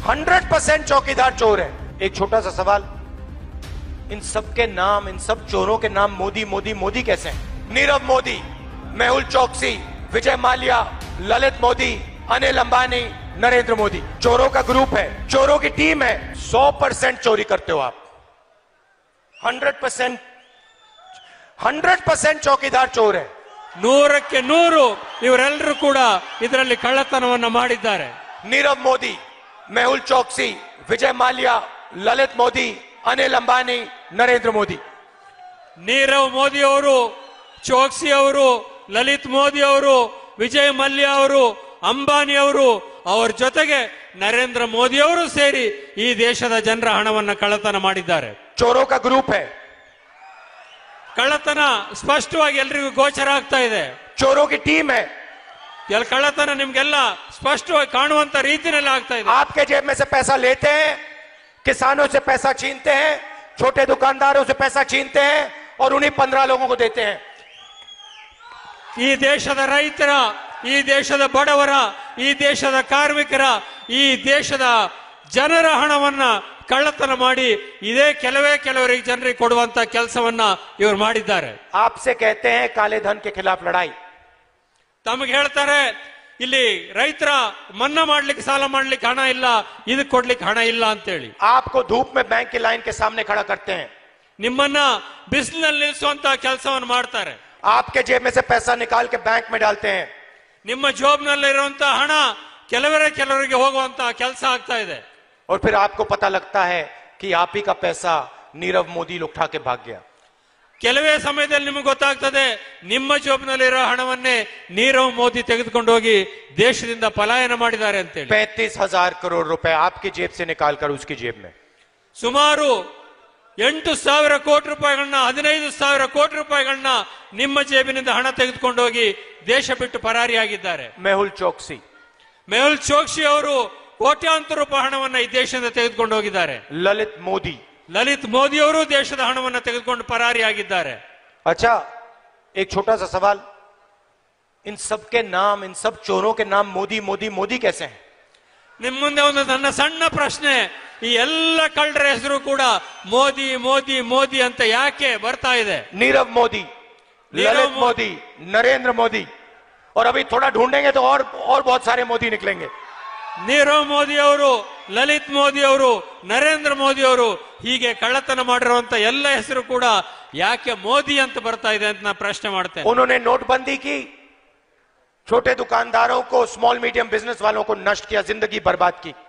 hundred percent चौकीदार चोर है एक छोटा सा सवाल इन सबके नाम इन सब चोरों के नाम मोदी मोदी मोदी कैसे हैं नीरव मोदी मेहुल चौकसी विजय माल्या ललित मोदी अनिल अंबानी नरेंद्र मोदी चोरों का ग्रुप है चोरों की टीम है सौ परसेंट चोरी करते हो आप हंड्रेड परसेंट हंड्रेड परसेंट चौकीदार चोर है ನೂರಕ್ಕೆ ನೂರು ಇವರೆಲ್ಲರೂ ಕೂಡ ಇದರಲ್ಲಿ ಕಳ್ಳತನವನ್ನ ಮಾಡಿದ್ದಾರೆ नीरव मोदी मेहुल चौकसी विजय माल्या ललित मोदी अनिल अंबानी नरेंद्र मोदी ನೀರವ್ ಮೋದಿ ಅವರು ಚೋಕ್ಸಿ ಅವರು ಲಲಿತ್ ಮೋದಿ ಅವರು ವಿಜಯ್ ಮಲ್ಯ ಅವರು ಅಂಬಾನಿ ಅವರು ಅವರ ಜೊತೆಗೆ ನರೇಂದ್ರ ಮೋದಿ ಅವರು ಸೇರಿ ಈ ದೇಶದ ಜನರ ಹಣವನ್ನ ಕಳ್ಳತನ ಮಾಡಿದ್ದಾರೆ चोरों का ग्रुप है ಕಳ್ಳತನ ಸ್ಪಷ್ಟವಾಗಿ ಎಲ್ರಿಗೂ ಗೋಚರ ಆಗ್ತಾ ಇದೆ चोरों की टीम है ಎಲ್ಲ ಕಳ್ಳತನ ನಿಮ್ಗೆಲ್ಲ ಸ್ಪಷ್ಟವಾಗಿ ಕಾಣುವಂತ ರೀತಿಯಲ್ಲಿ ಆಗ್ತಾ ಇದೆ आपके जेब में से पैसा लेते हैं किसानों से पैसा छीनते हैं छोटे दुकानदारों से पैसा छीनते हैं और उन्हीं पंद्रह लोगों को देते हैं ಈ ದೇಶದ ರೈತರ ಈ ದೇಶದ ಬಡವರ ಈ ದೇಶದ ಕಾರ್ಮಿಕರ ಈ ದೇಶದ ಜನರ ಹಣವನ್ನ ಕಳ್ಳತನ ಮಾಡಿ ಇದೇ ಕೆಲವೇ ಕೆಲವರಿಗೆ ಜನರಿಗೆ ಕೊಡುವಂತ ಕೆಲಸವನ್ನ ಇವರು ಮಾಡಿದ್ದಾರೆ आपसे कहते हैं काले धन के खिलाफ लड़ाई ತಮಗೆ ಹೇಳ್ತಾರೆ ಇಲ್ಲಿ ರೈತರ ಮನ್ನಾ ಮಾಡ್ಲಿಕ್ಕೆ ಸಾಲ ಮಾಡ್ಲಿಕ್ಕೆ ಹಣ ಇಲ್ಲ ಇದಕ್ಕೆ ಕೊಡ್ಲಿಕ್ಕೆ ಹಣ ಇಲ್ಲ ಅಂತೇಳಿ आपको धूप में बैंक की लाइन के सामने खड़ा करते हैं ನಿಮ್ಮನ್ನ ಬಿಸಿಲಿನಲ್ಲಿ ನಿಲ್ಲಿಸುವಂತ ಕೆಲಸವನ್ನು ಮಾಡ್ತಾರೆ आपके जेब में से पैसा निकाल के बैंक में डालते हैं ನಿಮ್ಮ ಜೋಬ್ನಲ್ಲಿರುವಂತ ಹಣ ಕೆಲವರೇ ಕೆಲವರಿಗೆ ಹೋಗುವಂತ ಕೆಲಸ ಆಗ್ತಾ ಇದೆ और फिर आपको पता लगता है कि आप ही का पैसा नीरव मोदी लोग उठा के भाग गया ಕೆಲವೇ ಸಮಯದಲ್ಲಿ ನಿಮಗೆ ಗೊತ್ತಾಗ್ತದೆ ನಿಮ್ಮ ಜೋಬ್ನಲ್ಲಿರೋ ಹಣವನ್ನೇ ನೀರವ್ ಮೋದಿ ತೆಗೆದುಕೊಂಡು ಹೋಗಿ ದೇಶದಿಂದ ಪಲಾಯನ ಮಾಡಿದ್ದಾರೆ ಅಂತೇಳಿ पैंतीस हजार करोड़ रुपए आपकी जेब से निकाल कर उसकी जेब में ಸುಮಾರು ಎಂಟು ಸಾವಿರ ಕೋಟಿ ರೂಪಾಯಿಗಳನ್ನ ಹದಿನೈದು ಸಾವಿರ ಕೋಟಿ ರೂಪಾಯಿಗಳನ್ನ ನಿಮ್ಮ ಜೇಬಿನಿಂದ ಹಣ ತೆಗೆದುಕೊಂಡು ಹೋಗಿ ದೇಶ ಬಿಟ್ಟು ಪರಾರಿಯಾಗಿದ್ದಾರೆ मेहुल चौकसी ಮೆಹುಲ್ ಚೋಕ್ಸಿ ಅವರು ಕೋಟ್ಯಾಂತರ ರೂಪಾಯಿ ಹಣವನ್ನ ಈ ದೇಶದಿಂದ ತೆಗೆದುಕೊಂಡು ಹೋಗಿದ್ದಾರೆ ललित मोदी ಲಲಿತ್ ಮೋದಿ ಅವರು ದೇಶದ ಹಣವನ್ನ ತೆಗೆದುಕೊಂಡು ಪರಾರಿಯಾಗಿದ್ದಾರೆ अच्छा एक छोटा सा सवाल इन सब के नाम इन सब चोरों के नाम मोदी मोदी मोदी कैसे हैं ನಿಮ್ ಮುಂದೆ ಒಂದು ನನ್ನ ಸಣ್ಣ ಪ್ರಶ್ನೆ ಈ ಎಲ್ಲ ಕಳ್ಳರ ಹೆಸರು ಕೂಡ ಮೋದಿ ಮೋದಿ ಮೋದಿ ಅಂತ ಯಾಕೆ ಬರ್ತಾ ಇದೆ नीरव मोदी नीरव ललित मो- मोदी नरेंद्र मोदी और अभी थोड़ा ढूंढेंगे तो और और बहुत सारे मोदी निकलेंगे ನೀರವ್ ಮೋದಿ ಅವರು ಲಲಿತ್ ಮೋದಿ ಅವರು ನರೇಂದ್ರ ಮೋದಿ ಅವರು ಹೀಗೆ ಕಳ್ಳತನ ಮಾಡಿರುವಂತ ಎಲ್ಲ ಹೆಸರು ಕೂಡ ಯಾಕೆ ಮೋದಿ ಅಂತ ಬರ್ತಾ ಇದೆ ಅಂತ ನಾನು ಪ್ರಶ್ನೆ ಮಾಡ್ತೇನೆ उन्होंने नोटबंदी की छोटे दुकानदारों को स्मॉल मीडियम बिजनेस वालों को नष्ट किया जिंदगी बर्बाद की